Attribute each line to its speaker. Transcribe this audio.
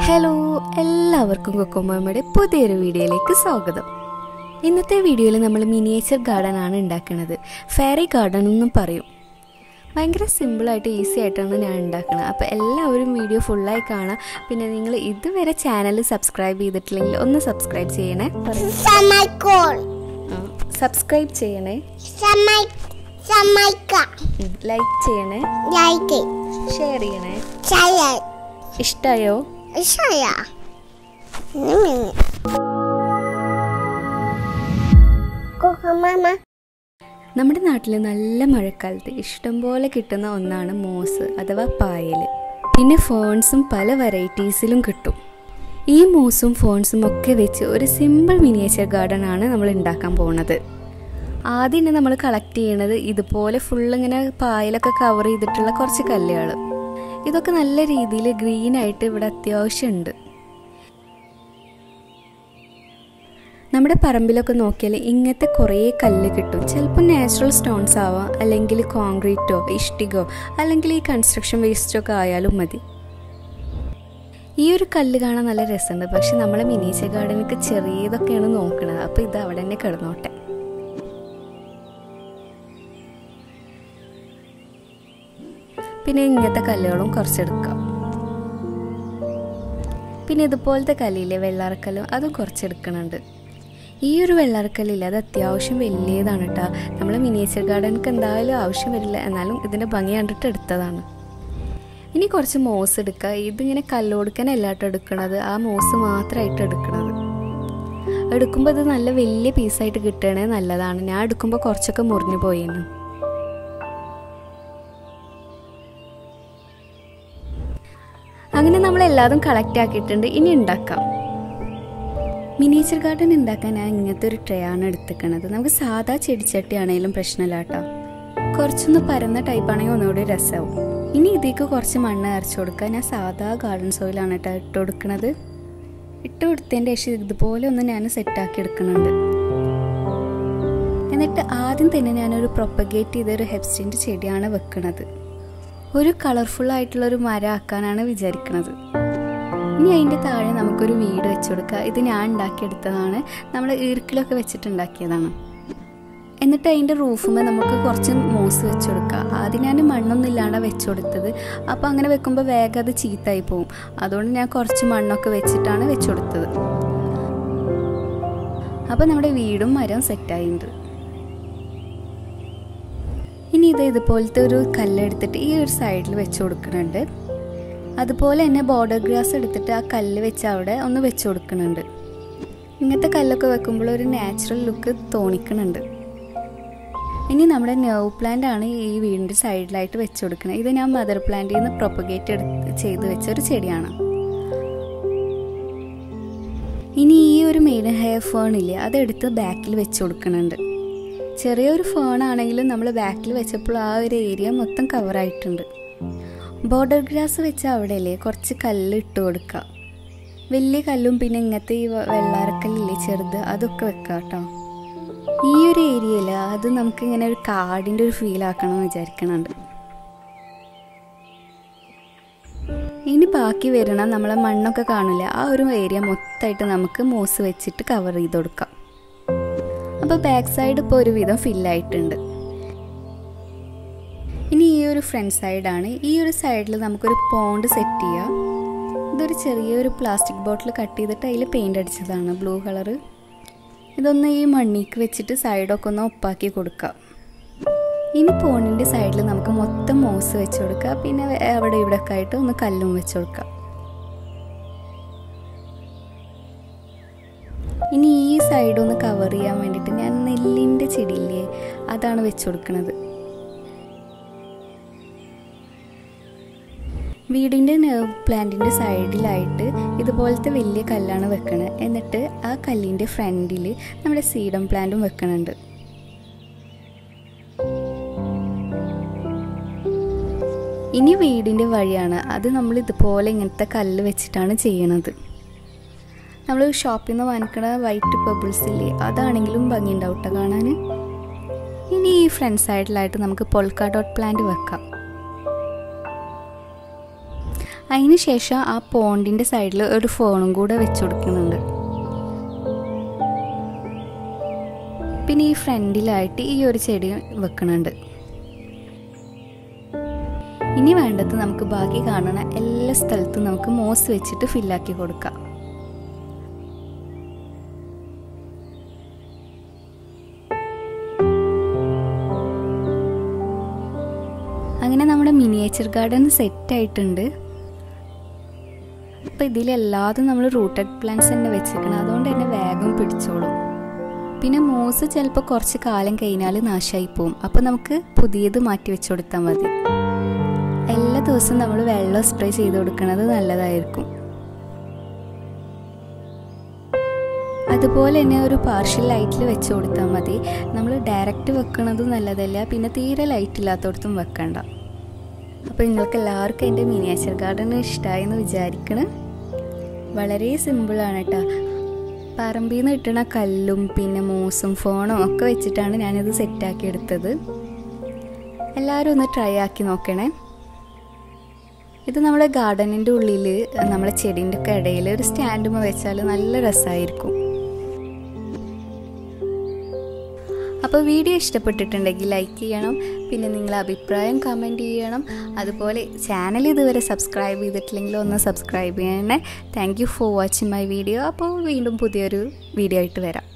Speaker 1: Hello എല്ലാവർക്കും കൊക്കുമ്പമ്മയുടെ പുതിയൊരു വീഡിയോയിലേക്ക് സ്വാഗതം ഇന്നത്തെ വീഡിയോയിൽ നമ്മൾ മിനിയേച്ചർ ഗാർഡൻ ആണ് ഉണ്ടാക്കുന്നത് ഫെയറി ഗാർഡൻ എന്നും പറയും ഭയങ്കര സിമ്പിളായിട്ട് ഈസി ആയിട്ടാണ് ഞാൻ ഉണ്ടാക്കുന്നത് അപ്പോൾ എല്ലാവരും വീഡിയോ ഫുള്ളായി കാണാം പിന്നെ നിങ്ങൾ ഇതുവരെ ചാനൽ സബ്സ്ക്രൈബ് ചെയ്തിട്ടില്ലെങ്കിൽ ഒന്ന് സബ്സ്ക്രൈബ് ചെയ്യണേ
Speaker 2: Samaikon.
Speaker 1: സബ്സ്ക്രൈബ് ചെയ്യണേ
Speaker 2: Samai Samaika.
Speaker 1: ലൈക്ക് ചെയ്യണേ
Speaker 2: Like it.
Speaker 1: ഷെയർ ചെയ്യണേ
Speaker 2: Saya.
Speaker 1: ഇഷ്ടമായോ
Speaker 2: Saya. Ini. Kok mama?
Speaker 1: നമ്മുടെ നാട്ടിൽ നല്ല മഴക്കാലത്ത് ഇഷ്ടംപോലെ കിട്ടുന്ന ഒന്നാണ് മോസ് അഥവാ പായൽ പിന്നെ ഫോൺസും പല വെറൈറ്റീസിലും കിട്ടും ഈ മോസും ഫോൺസും ഒക്കെ വെച്ച് ഒരു സിമ്പിൾ മിനിയേച്ചർ ഗാർഡൻ ആണ് നമ്മൾ ഉണ്ടാക്കാൻ പോകുന്നത് ആദ്യം തന്നെ നമ്മൾ കളക്ട് ചെയ്യണത് ഇതുപോലെ ഫുൾ ഇങ്ങനെ പായലൊക്കെ കവർ ചെയ്തിട്ടുള്ള കുറച്ച് കല്ലുകൾ ഇതൊക്കെ നല്ല രീതിയിൽ ഗ്രീൻ ആയിട്ട് ഇവിടെ അത്യാവശ്യമുണ്ട് നമ്മുടെ പറമ്പിലൊക്കെ നോക്കിയാൽ ഇങ്ങനത്തെ കുറേ കല്ല് കിട്ടും ചിലപ്പോൾ നാച്ചുറൽ സ്റ്റോൺസ് ആവാം അല്ലെങ്കിൽ കോൺക്രീറ്റോ ഇഷ്ടികോ അല്ലെങ്കിൽ ഈ കൺസ്ട്രക്ഷൻ വേസ്റ്റോ ഒക്കെ ആയാലും മതി ഈ ഒരു കല്ല് കാണാൻ നല്ല രസമുണ്ട് പക്ഷെ നമ്മളെ മിനീച്ചർ ഗാർഡനൊക്കെ ചെറിയതൊക്കെയാണ് നോക്കുന്നത് അപ്പോൾ ഇത് അവിടെ തന്നെ കിടന്നോട്ടെ പിന്നെ ഇങ്ങനത്തെ കല്ലുകളും കുറച്ചെടുക്കാം പിന്നെ ഇതുപോലത്തെ കല്ലില്ലേ വെള്ളാറക്കല്ലും അതും കുറച്ചെടുക്കണുണ്ട് ഈ ഒരു വെള്ളാറക്കല്ലില്ല അത് അത്യാവശ്യം വലിയതാണ് കേട്ടോ നമ്മൾ മിനിയേച്ചർ ഗാർഡനക്ക് എന്തായാലും ആവശ്യം വരില്ല എന്നാലും ഇതിൻ്റെ ഭംഗി കണ്ടിട്ട് എടുത്തതാണ് ഇനി കുറച്ച് മോസ് എടുക്കുക ഇതിങ്ങനെ കല്ലോടുക്കനല്ല കേട്ടോ എടുക്കണത് ആ മോസ് മാത്രമായിട്ട് എടുക്കണത് എടുക്കുമ്പോൾ ഇത് നല്ല വലിയ പീസായിട്ട് കിട്ടണേ നല്ലതാണ് ഞാൻ എടുക്കുമ്പോൾ കുറച്ചൊക്കെ മുറിഞ്ഞു പോയിരുന്നു അങ്ങനെ നമ്മൾ എല്ലാതും കളക്ട് ആക്കിയിട്ടുണ്ട് ഇനി ഉണ്ടാക്കാം മിനിയേച്ചർ ഗാർഡൻ ഉണ്ടാക്കാൻ ഞാൻ ഇങ്ങനത്തെ ഒരു ട്രേ ആണ് എടുത്തിക്കണത് നമുക്ക് സാധാ ചെടിച്ചട്ടി ആണെങ്കിലും പ്രശ്നമില്ല കേട്ടോ കുറച്ചൊന്ന് പരന്ന ടൈപ്പ് ആണെങ്കിൽ ഒന്നുകൂടി രസമാവും ഇനി ഇതിലേക്ക് കുറച്ച് മണ്ണ് അരച്ചു കൊടുക്കുക ഞാൻ സാധാ ഗാർഡൻ സോയിലാണ് കേട്ടോ ഇട്ട് കൊടുക്കുന്നത് ഇട്ട് കൊടുത്തതിൻ്റെ ശേഷം ഇതുപോലെ ഒന്ന് ഞാൻ സെറ്റാക്കി എടുക്കുന്നുണ്ട് എന്നിട്ട് ആദ്യം തന്നെ ഞാനൊരു പ്രൊപ്പഗേറ്റ് ചെയ്ത ഒരു ഹെപ്സ്റ്റിൻ്റെ ചെടിയാണ് വെക്കുന്നത് ഒരു കളർഫുൾ ആയിട്ടുള്ള ഒരു മരം ആക്കാനാണ് വിചാരിക്കുന്നത് ഇനി അതിൻ്റെ താഴെ നമുക്കൊരു വീട് വെച്ച് കൊടുക്കുക ഇത് ഞാൻ ഉണ്ടാക്കിയെടുത്തതാണ് നമ്മൾ ഈർക്കിലൊക്കെ വെച്ചിട്ടുണ്ടാക്കിയതാണ് എന്നിട്ട് അതിൻ്റെ റൂഫുമേ നമുക്ക് കുറച്ച് മോസ് വെച്ച് കൊടുക്കുക ആദ്യം ഞാൻ മണ്ണൊന്നും ഇല്ലാണ്ട് വെച്ച് കൊടുത്തത് അപ്പോൾ അങ്ങനെ വെക്കുമ്പോൾ വേഗം അത് ചീത്തായി പോകും അതുകൊണ്ട് ഞാൻ കുറച്ച് മണ്ണൊക്കെ വെച്ചിട്ടാണ് വെച്ച് കൊടുത്തത് അപ്പോൾ നമ്മുടെ വീടും മരവും സെറ്റായിട്ടുണ്ട് ഇനി ഇത് ഇതുപോലത്തെ ഒരു കല്ലെടുത്തിട്ട് ഈ ഒരു സൈഡിൽ വെച്ച് കൊടുക്കുന്നുണ്ട് അതുപോലെ തന്നെ ബോർഡർ ഗ്രാസ് എടുത്തിട്ട് ആ കല്ല് വെച്ച് അവിടെ ഒന്ന് വെച്ച് കൊടുക്കുന്നുണ്ട് ഇങ്ങനത്തെ കല്ലൊക്കെ വെക്കുമ്പോൾ ഒരു നാച്ചുറൽ ലുക്ക് തോന്നിക്കുന്നുണ്ട് ഇനി നമ്മുടെ നെർവ് പ്ലാന്റ് ആണ് ഈ വീടിൻ്റെ സൈഡിലായിട്ട് വെച്ച് കൊടുക്കുന്നത് ഇത് ഞാൻ മദർ പ്ലാന്റിൽ നിന്ന് പ്രൊപ്പഗേറ്റ് എടുത്ത് ചെയ്ത് വെച്ച ഒരു ചെടിയാണ് ഇനി ഈ ഒരു മെയിൻ ഹെയർ ഫേൺ ഇല്ലേ അതെടുത്ത് ബാക്കിൽ വെച്ച് കൊടുക്കുന്നുണ്ട് ചെറിയൊരു ഫോണാണെങ്കിലും നമ്മൾ ബാക്കിൽ വെച്ചപ്പോൾ ആ ഒരു ഏരിയ മൊത്തം കവറായിട്ടുണ്ട് ബോർഡർ ഗ്രാസ് വെച്ച അവിടെയല്ലേ കുറച്ച് കല്ല് ഇട്ട് കൊടുക്കുക വലിയ കല്ലും പിന്നെ ഇങ്ങനത്തെ ഈ വെള്ളാരക്കല്ലില്ലേ ചെറുത് അതൊക്കെ വെക്കുക കേട്ടോ ഈ ഒരു ഏരിയയിൽ അത് നമുക്ക് ഇങ്ങനെ ഒരു കാടിൻ്റെ ഒരു ഫീൽ ആക്കണം എന്ന് വിചാരിക്കണുണ്ട് ഇനി ബാക്കി വരണ നമ്മളെ മണ്ണൊക്കെ കാണില്ല ആ ഒരു ഏരിയ മൊത്തമായിട്ട് നമുക്ക് മോസ് വെച്ചിട്ട് കവർ ചെയ്ത് കൊടുക്കാം അപ്പോൾ ബാക്ക് സൈഡ് ഇപ്പോൾ ഒരുവിധം ഫില്ലായിട്ടുണ്ട് ഇനി ഈ ഒരു ഫ്രണ്ട് സൈഡാണ് ഈ ഒരു സൈഡിൽ നമുക്കൊരു പോണ്ട് സെറ്റ് ചെയ്യാം ഇതൊരു ചെറിയൊരു പ്ലാസ്റ്റിക് ബോട്ടിൽ കട്ട് ചെയ്തിട്ട് അതിൽ പെയിൻ്റ് അടിച്ചതാണ് ബ്ലൂ കളറ് ഇതൊന്ന് ഈ മണ്ണിക്ക് വെച്ചിട്ട് സൈഡൊക്കെ ഒന്ന് ഒപ്പാക്കി കൊടുക്കാം ഇനി പോണിൻ്റെ സൈഡിൽ നമുക്ക് മൊത്തം മോസ് വെച്ച് കൊടുക്കുക പിന്നെ അവിടെ ഇവിടെ ഒക്കെ ആയിട്ട് ഒന്ന് കല്ലും വെച്ച് കൊടുക്കാം ഇനി ഈ സൈഡ് ഒന്ന് കവർ ചെയ്യാൻ വേണ്ടിയിട്ട് ഞാൻ നെല്ലിൻ്റെ ചെടിയില്ലേ അതാണ് വെച്ച് കൊടുക്കുന്നത് വീടിൻ്റെ നെർവ് പ്ലാന്റിൻ്റെ സൈഡിലായിട്ട് ഇതുപോലത്തെ വലിയ കല്ലാണ് വെക്കണത് എന്നിട്ട് ആ കല്ലിൻ്റെ ഫ്രണ്ടിൽ നമ്മുടെ സീഡം പ്ലാന്റും വെക്കണുണ്ട് ഇനി വീടിൻ്റെ വഴിയാണ് അത് നമ്മൾ ഇതുപോലെ ഇങ്ങനത്തെ കല്ല് വെച്ചിട്ടാണ് ചെയ്യണത് നമ്മൾ ഷോപ്പിൽ നിന്ന് വാങ്ങിക്കണ വൈറ്റ് പെബിൾസ് ഇല്ലേ അതാണെങ്കിലും ഭംഗി ഉണ്ടാവും കേട്ടോ കാണാൻ ഇനി ഈ ഫ്രണ്ട് സൈഡിലായിട്ട് നമുക്ക് പൊൾക്ക ഡോട്ട് പ്ലാന്റ് വെക്കാം അതിന് ശേഷം ആ പോണ്ടിൻ്റെ സൈഡിൽ ഒരു ഫോണും കൂടെ വെച്ച് കൊടുക്കുന്നുണ്ട് പിന്നെ ഈ ഫ്രണ്ടിലായിട്ട് ഈ ഒരു ചെടി വെക്കുന്നുണ്ട് ഇനി വേണ്ടത് നമുക്ക് ബാക്കി കാണുന്ന എല്ലാ സ്ഥലത്തും നമുക്ക് മോസ് വെച്ചിട്ട് ഫില്ലാക്കി കൊടുക്കാം അങ്ങനെ നമ്മുടെ മിനിയേച്ചർ ഗാർഡൻ സെറ്റ് ആയിട്ടുണ്ട് അപ്പോൾ ഇതിലെല്ലാതും നമ്മൾ റൂട്ടഡ് പ്ലാന്റ്സ് തന്നെ വെച്ചിരിക്കണം അതുകൊണ്ട് തന്നെ വേഗം പിടിച്ചോളും പിന്നെ മോസ് ചിലപ്പോൾ കുറച്ച് കാലം കഴിഞ്ഞാൽ നാശമായി പോവും അപ്പോൾ നമുക്ക് പുതിയത് മാറ്റി വെച്ച് കൊടുത്താൽ മതി എല്ലാ ദിവസവും നമ്മൾ വെള്ളം സ്പ്രേ ചെയ്ത് കൊടുക്കുന്നത് നല്ലതായിരിക്കും അതുപോലെ തന്നെ ഒരു പാർഷ്യൽ ലൈറ്റിൽ വെച്ച് കൊടുത്താൽ മതി നമ്മൾ ഡയറക്റ്റ് വെക്കുന്നത് നല്ലതല്ല പിന്നെ തീരെ ലൈറ്റ് ഇല്ലാത്തടത്തും വെക്കണ്ട അപ്പോൾ നിങ്ങൾക്ക് എല്ലാവർക്കും എൻ്റെ മിനിയേച്ചർ ഗാർഡൻ ഇഷ്ടമായി എന്ന് വിചാരിക്കണം വളരെ സിമ്പിളാണ് കേട്ടോ പറമ്പിൽ നിന്ന് കിട്ടുന്ന കല്ലും പിന്നെ മൂസും ഫോണും ഒക്കെ വെച്ചിട്ടാണ് ഞാനിത് സെറ്റാക്കി എടുത്തത് എല്ലാവരും ഒന്ന് ട്രൈ ആക്കി നോക്കണേ ഇത് നമ്മുടെ ഗാർഡനിൻ്റെ ഉള്ളിൽ നമ്മുടെ ചെടീൻ്റെ ഒക്കെ ഇടയിൽ ഒരു സ്റ്റാൻഡുമ്മ വെച്ചാൽ നല്ല രസമായിരിക്കും അപ്പോൾ വീഡിയോ ഇഷ്ടപ്പെട്ടിട്ടുണ്ടെങ്കിൽ ലൈക്ക് ചെയ്യണം പിന്നെ നിങ്ങളെ അഭിപ്രായം കമൻറ്റ് ചെയ്യണം അതുപോലെ ചാനൽ ഇതുവരെ സബ്സ്ക്രൈബ് ചെയ്തിട്ടില്ലെങ്കിൽ ഒന്ന് സബ്സ്ക്രൈബ് ചെയ്യണേ thank you for watching my video അപ്പോൾ വീണ്ടും പുതിയൊരു വീഡിയോ ആയിട്ട് വരാം